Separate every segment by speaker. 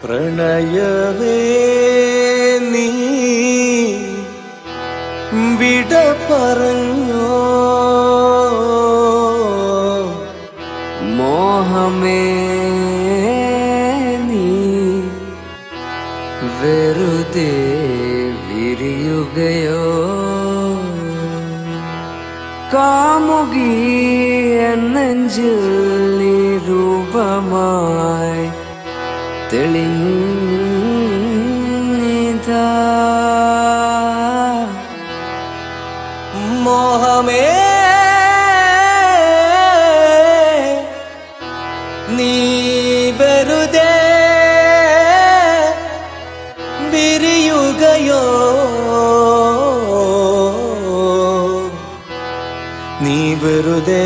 Speaker 1: പ്രണയവേ നീ വിട പറഞ്ഞോ
Speaker 2: മോഹമേ നീ വെറുതെ വിരിയുകയോ കാമുകി എന്നെഞ്ചിൽ നീ രൂപമായി തെളിഞ്ഞിതാ
Speaker 1: മോഹമേ നീ വെറുതെ വിരിയുകയോ നീ വെറുതെ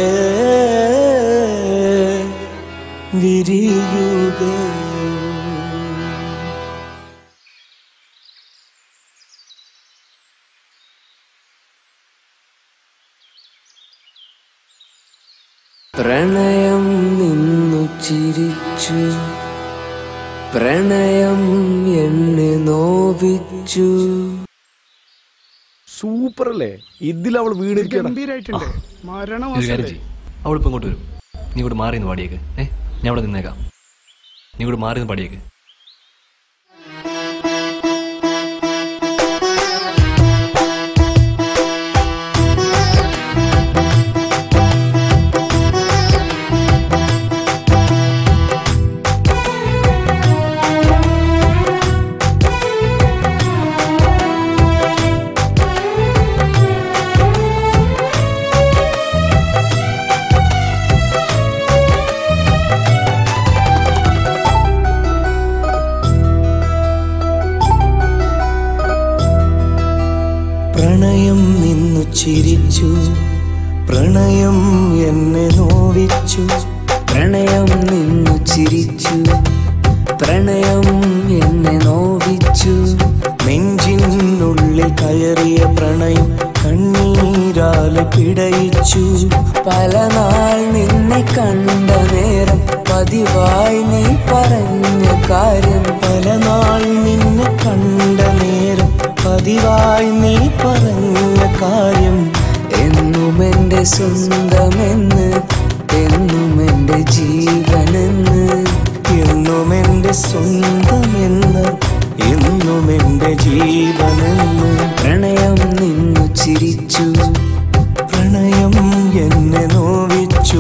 Speaker 1: വിരിയുകയോ
Speaker 2: പ്രണയം നിന്നു ചിരിച്ചു പ്രണയം എന്നെ നോവിച്ചു
Speaker 3: സൂപ്പർ അല്ലേ ഇതിൽ അവൾ വീണിരിക്കണം
Speaker 4: ഗംഭീരായിട്ടുണ്ട് മരണം
Speaker 5: ഒരു കാര്യം ചെയ്യ് അവളിപ്പോൾ ഇങ്ങോട്ട് വരും നീ ഇവിടെ മാറി നിന്ന് പാടിയേക്ക് ഏ ഞാൻ ഇവിടെ നിന്നേക്കാം നീ ഇവിടെ മാറി നിന്ന് പാടിയേക്ക്
Speaker 1: പ്രണയം നിന്നു ചിരിച്ചു പ്രണയം എന്നെ നോവിച്ചു
Speaker 2: പ്രണയം നിന്നു ചിരിച്ചു പ്രണയം എന്നെ നോവിച്ചു
Speaker 1: നെഞ്ചിനുള്ളിൽ കയറിയ പ്രണയം കണ്ണീരാലെ പിടയിച്ചു
Speaker 2: പല നാൾ നിന്നെ കണ്ട നേരം പതിവായി നീ പറഞ്ഞ കാര്യം
Speaker 1: പല നാൾ നിന്നെ കണ്ട നേരം പതിവായി നീ പറഞ്ഞ കാര്യം
Speaker 2: എന്നും എന്റെ സ്വന്തമെന്ന് എന്നും എന്റെ ജീവനെന്ന്
Speaker 1: എന്നും എന്റെ സ്വന്തമെന്ന് എന്നും എന്റെ ജീവനെന്ന്
Speaker 2: പ്രണയം നിന്നു ചിരിച്ചു
Speaker 1: പ്രണയം എന്നെ നോവിച്ചു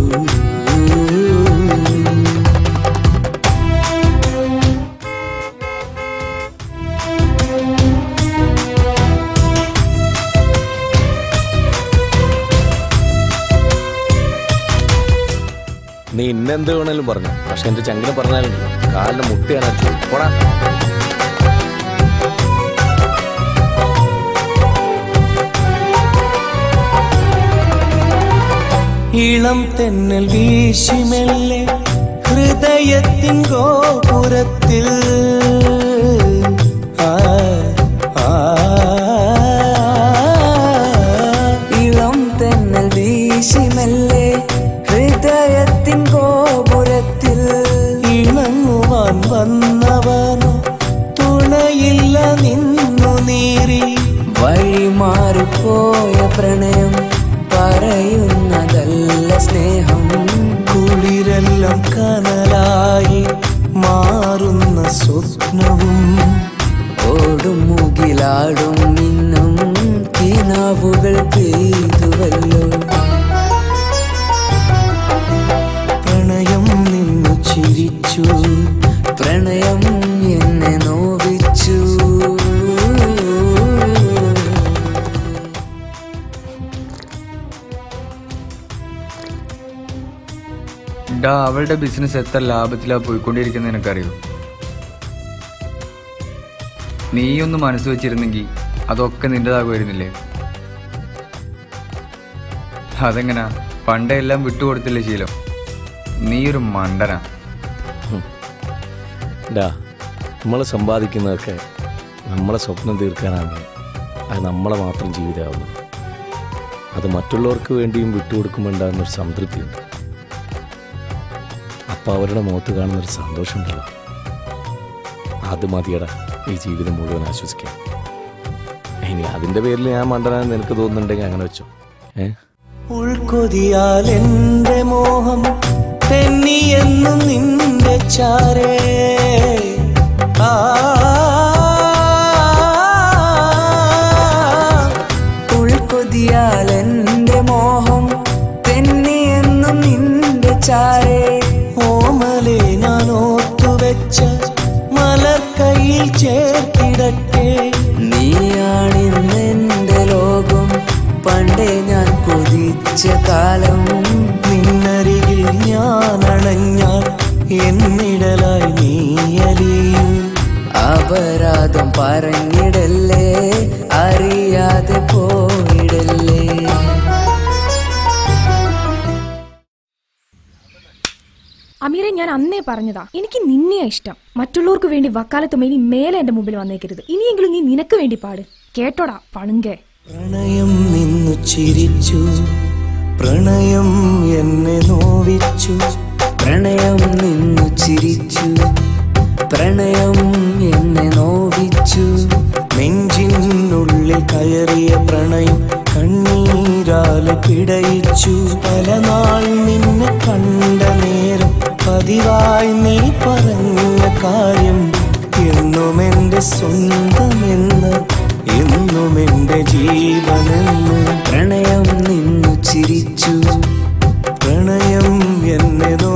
Speaker 3: നീ ഇന്നെന്ത് വേണേലും പറഞ്ഞു പക്ഷെ എന്റെ ചങ്കിന് പറഞ്ഞാലും കാലിന് മുട്ടിയാണ് അടിച്ചു പോടാ
Speaker 1: ഇളം തെന്നൽ വീശിമെല്ലെ ഹൃദയത്തിൻ ഗോപുരത്തിൽ ആ, ആ,
Speaker 2: ഇളം തെന്നൽ വീശിമല്ലേ ഹൃദയത്തിൻ ഗോപുരത്തിൽ
Speaker 1: ഇണങ്ങുവാൻ വന്നവനോ തുണയില്ല നിന്നു നീറി
Speaker 2: വഴി മാറിപ്പോയ പ്രണയം പറയുന്നതല്ല സ്നേഹം
Speaker 1: കുളിരെല്ലാം കനലായി മാറുന്ന സ്വപ്നവും
Speaker 2: ഓടും മുകിലാടും മിന്നും കിനാവുകൾ പെയ്തുവല്ലോ
Speaker 1: പ്രണയം നിന്നു ചിരിച്ചു
Speaker 2: പ്രണയം എന്നെ നോവിച്ചു
Speaker 6: ഡാ അവളുടെ ബിസിനസ് എത്ര ലാഭത്തിലാ പോയിക്കൊണ്ടിരിക്കുന്ന നിനക്കറിയോ നീയൊന്ന് മനസ്സ് വെച്ചിരുന്നെങ്കിൽ അതൊക്കെ നിന്റേതാകുമായിരുന്നില്ലേ അതെങ്ങനാ പണ്ടേ എല്ലാം വിട്ടുകൊടുത്തില്ലേ ശീലം നീ ഒരു മണ്ടനാ
Speaker 3: ഡാ നമ്മൾ സമ്പാദിക്കുന്നതൊക്കെ നമ്മളെ സ്വപ്നം തീർക്കാനാണ് അത് നമ്മളെ മാത്രം ജീവിതമാവുന്നു അത് മറ്റുള്ളവർക്ക് വേണ്ടിയും വിട്ടുകൊടുക്കുമ്പോൾ ഉണ്ടാകുന്നൊരു സംതൃപ്തിയുണ്ട് അപ്പോൾ അവരുടെ മുഖത്ത് കാണുന്നൊരു സന്തോഷമുണ്ടല്ലോ അത് മതിയടാ ഈ ജീവിതം മുഴുവൻ ആശ്വസിക്കാൻ ഇനി അതിൻ്റെ പേരിൽ ഞാൻ മണ്ടനാന്ന് നിനക്ക് തോന്നുന്നുണ്ടെങ്കിൽ അങ്ങനെ വെച്ചോ ഏ
Speaker 1: ഉൾക്കൊതിയാൽ എന്റെ മോഹം തെന്നിയെന്ന് നിന്റെ ചാരേ ആ
Speaker 2: ഉൾക്കൊതിയാൽ എൻ്റെ മോഹം തെന്നിയെന്നും നിന്റെ ചാരേ
Speaker 1: ഓമലെ ഞാൻ ഓർത്തുവെച്ച മലർക്കൈയിൽ ചേർത്തിടട്ടെ
Speaker 2: നീയാണിന്നെന്റെ ലോകം പണ്ടേ ഞാൻ കൊതിച്ച കാലം
Speaker 1: നിന്നരികിൽ ഞാൻ അണഞ്ഞാൽ എന്നിടലായി നീയലിയും
Speaker 2: അപരാധം പറഞ്ഞിടല്ലേ അറിയാതെ പോയിടല്ലേ
Speaker 4: അമീറെ ഞാൻ അന്നേ പറഞ്ഞതാ എനിക്ക് നിന്നെയാ ഇഷ്ടം മറ്റുള്ളവർക്ക് വേണ്ടി വക്കാലത്തും ഇനി മേലെ എന്റെ മുമ്പിൽ വന്നേക്കരുത് ഇനിയെങ്കിലും നീ നിനക്ക് വേണ്ടി പാട് കേട്ടോടാ പളുങ്കേ
Speaker 1: പ്രണയം നിന്നു ചിരിച്ചു പ്രണയം എന്നെ നോവിച്ചു
Speaker 2: പ്രണയം നിന്നു ചിരിച്ചു പ്രണയം എന്നെ നോവിച്ചു
Speaker 1: നെഞ്ചിനുള്ളിൽ കയറിയ പ്രണയം കണ്ണീരാലെ പിടയിച്ചു പല നാൾ നിന്നെ കണ്ട നേരം പതിവായി നീ പറഞ്ഞ കാര്യം എന്നും എന്റെ സ്വന്തമെന്ന് എന്നും എന്റെ ജീവനെന്ന്
Speaker 2: പ്രണയം നിന്നു ചിരിച്ചു
Speaker 1: പ്രണയം എന്നെ നോ